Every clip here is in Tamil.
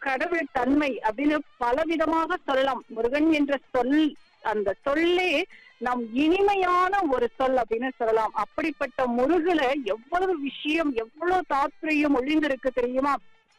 கடவுள் தன்மை அப்படின்னு பலவிதமாக சொல்லலாம் முருகன் என்ற சொல் அந்த சொல்லே நம் இனிமையான ஒரு சொல் அப்படின்னு சொல்லலாம் அப்படிப்பட்ட முருகல எவ்வளவு விஷயம் எவ்வளவு தாத்பரியம் ஒளிந்திருக்கு தெரியுமா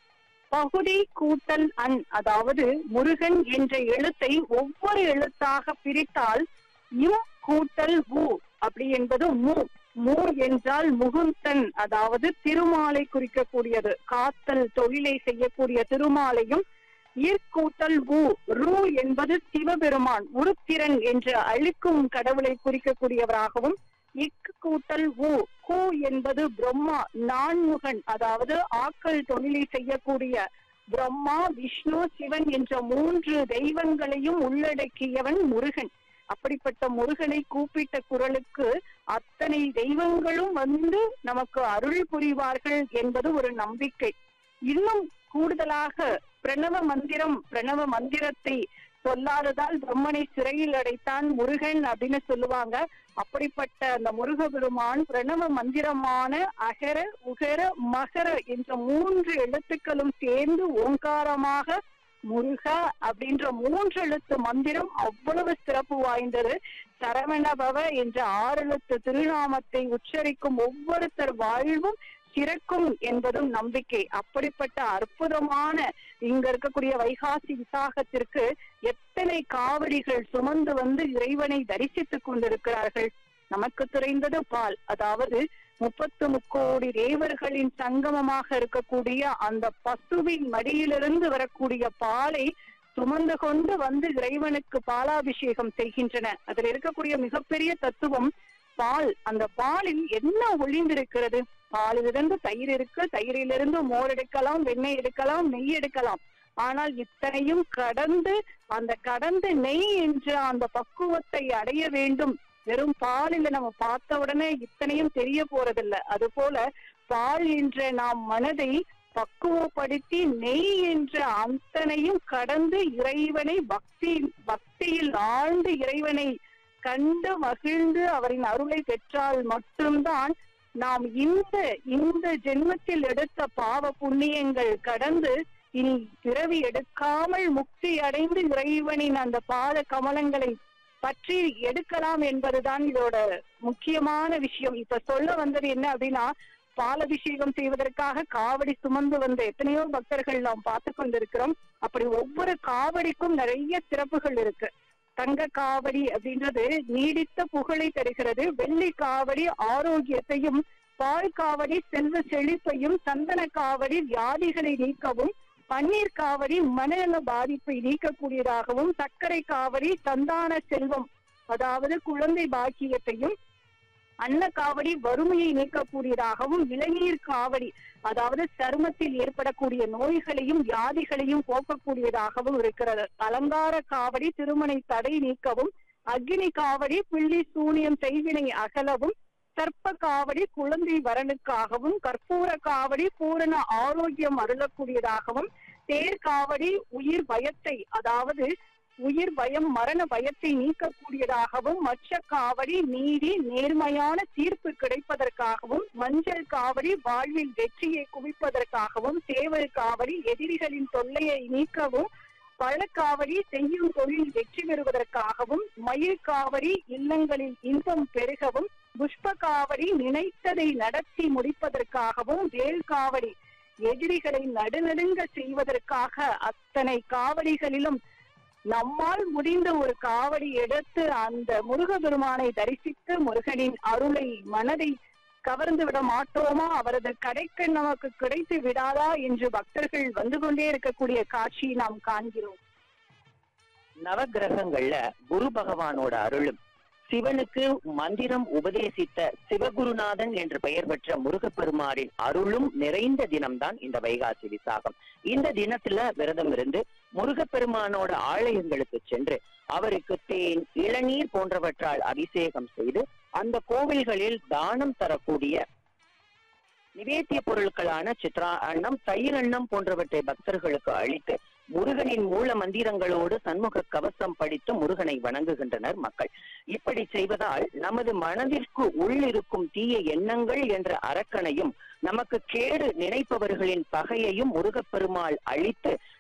பகுதி கூட்டல் அன் அதாவது முருகன் என்ற எழுத்தை ஒவ்வொரு எழுத்தாக பிரித்தால் இம் கூட்டல் உ அப்படி என்பது மு மு என்றால் முகுந்தன் அதாவது திருமாலை குறிக்கக்கூடியது காத்தல் தொழிலை செய்யக்கூடிய திருமாலையும் ஈர்க்கூட்டல் உ ரு என்பது சிவபெருமான் உருத்திரன் என்று அழிக்கும் கடவுளை குறிக்கக்கூடியவராகவும் இக்கு கூட்டல் உ கு என்பது பிரம்மா நான்முகன் அதாவது ஆக்கல் தொழிலை செய்யக்கூடிய பிரம்மா விஷ்ணு சிவன் என்ற மூன்று தெய்வங்களையும் உள்ளடக்கியவன் முருகன் அப்படிப்பட்ட முருகனை கூப்பிட்ட குரலுக்கு அத்தனை தெய்வங்களும் வந்து நமக்கு அருள் புரிவார்கள் என்பது ஒரு நம்பிக்கை இன்னும் கூடுதலாக பிரணவ மந்திரம் பிரணவ மந்திரத்தை சொல்லாததால் பிரம்மனை சிறையில் அடைத்தான் முருகன் அப்படின்னு சொல்லுவாங்க அப்படிப்பட்ட அந்த முருக பெருமான் பிரணவ மந்திரமான அகர உகர மகர என்ற மூன்று எழுத்துக்களும் சேர்ந்து ஓங்காரமாக முருக அப்படின்ற மூன்று எழுத்து மந்திரம் அவ்வளவு சிறப்பு வாய்ந்தது சரவணபவ என்ற ஆறெழுத்து திருநாமத்தை உச்சரிக்கும் ஒவ்வொருத்தர் வாழ்வும் சிறக்கும் என்பதும் நம்பிக்கை அப்படிப்பட்ட அற்புதமான இங்க இருக்கக்கூடிய வைகாசி விசாகத்திற்கு எத்தனை காவடிகள் சுமந்து வந்து இறைவனை தரிசித்துக் கொண்டிருக்கிறார்கள் நமக்கு தெரிந்தது பால் அதாவது முப்பத்து முக்கோடி தேவர்களின் சங்கமமாக இருக்கக்கூடிய அந்த பசுவின் மடியிலிருந்து வரக்கூடிய பாலை சுமந்து கொண்டு வந்து இறைவனுக்கு பாலாபிஷேகம் செய்கின்றன அதில் இருக்கக்கூடிய மிகப்பெரிய தத்துவம் பால் அந்த பாலில் என்ன ஒளிந்திருக்கிறது பாலிலிருந்து தயிர் இருக்கு தயிரிலிருந்து மோர் எடுக்கலாம் வெண்ணெய் எடுக்கலாம் நெய் எடுக்கலாம் ஆனால் இத்தனையும் கடந்து அந்த கடந்து நெய் என்ற அந்த பக்குவத்தை அடைய வேண்டும் வெறும் பாலில நம்ம பார்த்த உடனே இத்தனையும் தெரிய போறதில்ல அது போல பால் என்ற நாம் மனதை பக்குவப்படுத்தி நெய் என்ற அத்தனையும் கடந்து இறைவனை பக்தி பக்தியில் ஆழ்ந்து இறைவனை கண்டு மகிழ்ந்து அவரின் அருளை பெற்றால் மட்டும்தான் நாம் இந்த இந்த ஜென்மத்தில் எடுத்த பாவ புண்ணியங்கள் கடந்து இனி பிறவி எடுக்காமல் முக்தி அடைந்து இறைவனின் அந்த பாத கமலங்களை பற்றி எடுக்கலாம் என்பதுதான் இதோட முக்கியமான விஷயம் இப்ப சொல்ல வந்தது என்ன அப்படின்னா பாலபிஷேகம் செய்வதற்காக காவடி சுமந்து வந்த எத்தனையோ பக்தர்கள் நாம் பார்த்து கொண்டிருக்கிறோம் அப்படி ஒவ்வொரு காவடிக்கும் நிறைய சிறப்புகள் இருக்கு தங்க காவடி அப்படின்றது நீடித்த புகழை தருகிறது வெள்ளி காவடி ஆரோக்கியத்தையும் பால் காவடி செல்வ செழிப்பையும் சந்தன காவடி வியாதிகளை நீக்கவும் பன்னீர் காவடி மனநல பாதிப்பை நீக்கக்கூடியதாகவும் சர்க்கரை காவடி சந்தான செல்வம் அதாவது குழந்தை பாக்கியத்தையும் அன்ன காவடி வறுமையை நீக்கக்கூடியதாகவும் இளநீர் காவடி அதாவது சருமத்தில் ஏற்படக்கூடிய நோய்களையும் வியாதிகளையும் போக்கக்கூடியதாகவும் இருக்கிறது அலங்கார காவடி திருமணை தடை நீக்கவும் அக்னி காவடி பிள்ளி சூனியம் செய்வினை அகலவும் சர்ப்ப காவடி குழந்தை வரனுக்காகவும் கற்பூர காவடி பூரண ஆரோக்கியம் அருளக்கூடியதாகவும் தேர் காவடி உயிர் பயத்தை அதாவது உயிர் பயம் மரண பயத்தை நீக்கக்கூடியதாகவும் மச்ச காவடி நீதி நேர்மையான தீர்ப்பு கிடைப்பதற்காகவும் மஞ்சள் காவடி வாழ்வில் வெற்றியை குவிப்பதற்காகவும் சேவல் காவடி எதிரிகளின் தொல்லையை நீக்கவும் பழக்காவடி செய்யும் தொழில் வெற்றி பெறுவதற்காகவும் மயில் காவடி இல்லங்களில் இன்பம் பெருகவும் புஷ்ப காவடி நினைத்ததை நடத்தி முடிப்பதற்காகவும் வேல் காவடி எதிரிகளை நடுநடுங்க செய்வதற்காக அத்தனை காவடிகளிலும் நம்மால் முடிந்த ஒரு காவடி எடுத்து அந்த முருகபெருமானை தரிசித்து முருகனின் அருளை மனதை கவர்ந்து விட மாட்டோமா அவரது கடைக்கண் நமக்கு கிடைத்து விடாதா என்று பக்தர்கள் வந்து கொண்டே இருக்கக்கூடிய காட்சியை நாம் காண்கிறோம் நவகிரகங்கள்ல குரு பகவானோட அருளும் சிவனுக்கு மந்திரம் உபதேசித்த சிவகுருநாதன் என்று பெயர் பெற்ற முருகப்பெருமாரின் அருளும் நிறைந்த தினம்தான் இந்த வைகாசி விசாகம் இந்த தினத்துல விரதம் இருந்து முருகப்பெருமானோட ஆலயங்களுக்கு சென்று அவருக்கு தேன் இளநீர் போன்றவற்றால் அபிஷேகம் செய்து அந்த கோவில்களில் தானம் தரக்கூடிய நிவேத்திய பொருட்களான சித்ரா அன்னம் தயிர் அன்னம் போன்றவற்றை பக்தர்களுக்கு அளித்து முருகனின் மூல மந்திரங்களோடு சண்முக கவசம் படித்து முருகனை வணங்குகின்றனர் மக்கள் இப்படி செய்வதால் நமது மனதிற்கு உள்ளிருக்கும் தீய எண்ணங்கள் என்ற அரக்கனையும் நமக்கு கேடு நினைப்பவர்களின் பகையையும் முருகப்பெருமாள் அழித்து